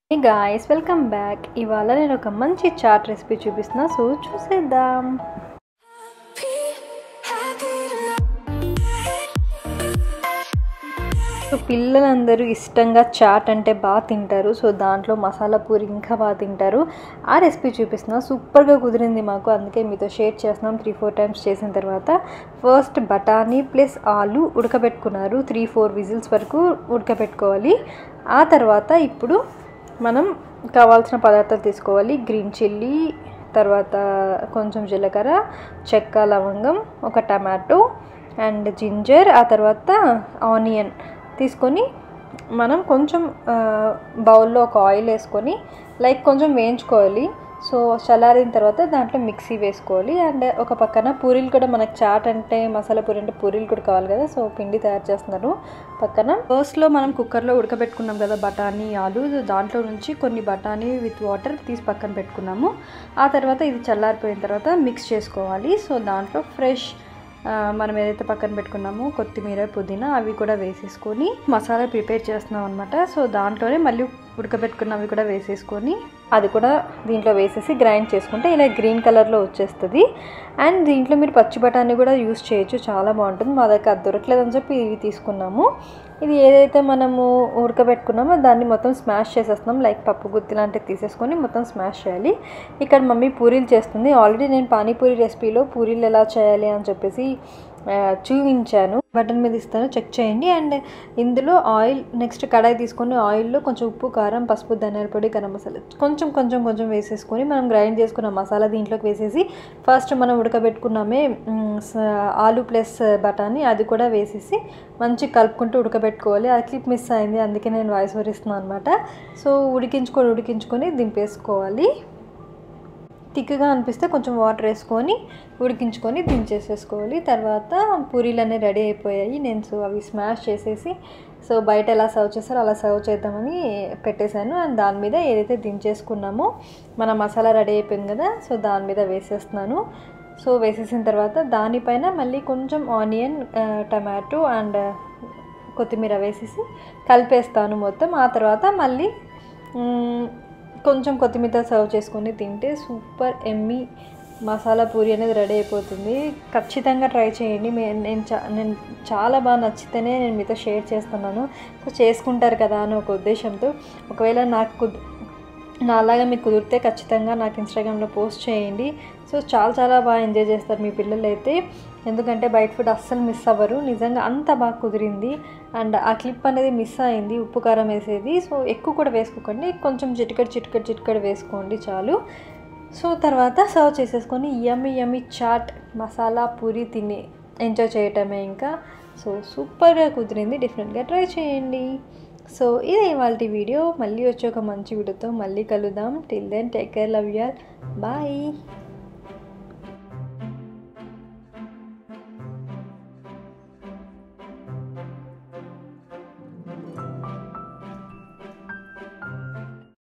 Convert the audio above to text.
hey guys welcome back ఇవాళ నేను ఒక మంచి చాట్ రెసిపీ చూపిస్తున్నా సో చూసేద్దాం సో పిల్లలందరూ ఇష్టంగా చాట్ అంటే బాగా తింటారు సో దాంట్లో మసాలా పూరి ఇంకా బాగా తింటారు ఆ రెసిపీ చూపిస్తున్నా సూపర్గా కుదిరింది మాకు అందుకే మీతో షేర్ చేస్తున్నాం త్రీ ఫోర్ టైమ్స్ చేసిన తర్వాత ఫస్ట్ బఠానీ ప్లస్ ఆలు ఉడకబెట్టుకున్నారు త్రీ ఫోర్ విజిల్స్ వరకు ఉడకబెట్టుకోవాలి ఆ తర్వాత ఇప్పుడు మనం కావాల్సిన పదార్థాలు తీసుకోవాలి గ్రీన్ చిల్లీ తర్వాత కొంచెం జీలకర్ర చెక్క లవంగం ఒక టమాటో అండ్ జింజర్ ఆ తర్వాత ఆనియన్ తీసుకొని మనం కొంచెం బౌల్లో ఒక ఆయిల్ వేసుకొని లైక్ కొంచెం వేయించుకోవాలి సో చల్లారిన తర్వాత దాంట్లో మిక్సీ వేసుకోవాలి అండ్ ఒక పక్కన పూరీలు కూడా మనకు చాట్ అంటే మసాలా పూరి అంటే పూరీలు కూడా కావాలి కదా సో పిండి తయారు చేస్తున్నారు పక్కన ఫస్ట్లో మనం కుక్కర్లో ఉడకబెట్టుకున్నాం కదా బఠానీ ఆలు దాంట్లో నుంచి కొన్ని బఠానీ విత్ వాటర్ తీసి పక్కన పెట్టుకున్నాము ఆ తర్వాత ఇది చల్లారిపోయిన తర్వాత మిక్స్ చేసుకోవాలి సో దాంట్లో ఫ్రెష్ మనం ఏదైతే పక్కన పెట్టుకున్నామో కొత్తిమీర పుదీనా అవి కూడా వేసేసుకొని మసాలా ప్రిపేర్ చేస్తున్నాం అనమాట సో దాంట్లోనే మళ్ళీ ఉడకబెట్టుకున్నవి కూడా వేసేసుకొని అది కూడా దీంట్లో వేసేసి గ్రైండ్ చేసుకుంటే ఇలా గ్రీన్ కలర్లో వచ్చేస్తుంది అండ్ దీంట్లో మీరు పచ్చి బఠానీ కూడా యూస్ చేయొచ్చు చాలా బాగుంటుంది మా దగ్గర అది దొరకలేదని చెప్పి ఇవి తీసుకున్నాము ఇది ఏదైతే మనము ఉడకబెట్టుకున్నామో దాన్ని మొత్తం స్మాష్ చేసేస్తున్నాం లైక్ పప్పు గుత్తి లాంటివి తీసేసుకొని మొత్తం స్మాష్ చేయాలి ఇక్కడ మమ్మీ పూరీలు చేస్తుంది ఆల్రెడీ నేను పానీపూరి రెసిపీలో పూరీలు ఎలా చేయాలి అని చెప్పేసి చూపించాను బటన్ మీద ఇస్తాను చెక్ చేయండి అండ్ ఇందులో ఆయిల్ నెక్స్ట్ కడాయి తీసుకొని ఆయిల్లో కొంచెం ఉప్పు కారం పసుపు ధనియాల పొడి గరం మసాలా కొంచెం కొంచెం కొంచెం వేసేసుకొని మనం గ్రైండ్ చేసుకున్న మసాలా దీంట్లోకి వేసేసి ఫస్ట్ మనం ఉడకబెట్టుకున్నామే ఆలు ప్లస్ బఠానీ అది కూడా వేసేసి మంచి కలుపుకుంటూ ఉడకబెట్టుకోవాలి అది క్లిప్ మిస్ అయింది అందుకే నేను వాయిస్ ఓవర్ ఇస్తున్నాను అనమాట సో ఉడికించుకొని ఉడికించుకొని దింపేసుకోవాలి థిక్గా అనిపిస్తే కొంచెం వాటర్ వేసుకొని ఉడికించుకొని దించేసేసుకోవాలి తర్వాత పూరీలు అనేవి రెడీ అయిపోయాయి నేను సో అవి స్మాష్ చేసేసి సో బయట ఎలా సర్వ్ చేస్తారో అలా సర్వ్ చేద్దామని పెట్టేశాను అండ్ దాని మీద ఏదైతే దించేసుకున్నామో మన మసాలా రెడీ అయిపోయింది కదా సో దాని మీద వేసేస్తున్నాను సో వేసేసిన తర్వాత దానిపైన మళ్ళీ కొంచెం ఆనియన్ టమాటో అండ్ కొత్తిమీర వేసేసి కలిపేస్తాను మొత్తం ఆ తర్వాత మళ్ళీ కొంచెం కొత్తిమీర సర్వ్ చేసుకొని తింటే సూపర్ ఎమ్మి మసాలా పూరి అనేది రెడీ అయిపోతుంది ఖచ్చితంగా ట్రై చేయండి నేను చా నేను చాలా బాగా నచ్చితేనే నేను మీతో షేర్ చేస్తున్నాను సో చేసుకుంటారు కదా అని ఒక ఉద్దేశంతో ఒకవేళ నాకు కుదు నా అలాగా మీకు కుదిరితే ఖచ్చితంగా నాకు ఇన్స్టాగ్రామ్లో పోస్ట్ చేయండి సో చాలా చాలా బాగా ఎంజాయ్ చేస్తారు మీ పిల్లలు అయితే ఎందుకంటే బయట ఫుడ్ అస్సలు మిస్ అవ్వరు నిజంగా అంత బాగా కుదిరింది అండ్ ఆ క్లిప్ అనేది మిస్ అయింది ఉప్పు కారం వేసేది సో ఎక్కువ కూడా వేసుకోకండి కొంచెం చిటికడి చిటికడి చిటికడి వేసుకోండి చాలు సో తర్వాత సర్వ్ చేసేసుకొని యమ్మి యమ్మి చాట్ మసాలా పూరి తిని ఎంజాయ్ చేయటమే ఇంకా సో సూపర్గా కుదిరింది డిఫరెంట్గా ట్రై చేయండి సో ఇదే ఇవాళ వీడియో మళ్ళీ వచ్చి ఒక మంచి వీడియోతో మళ్ళీ కలుద్దాం till then take care love you bye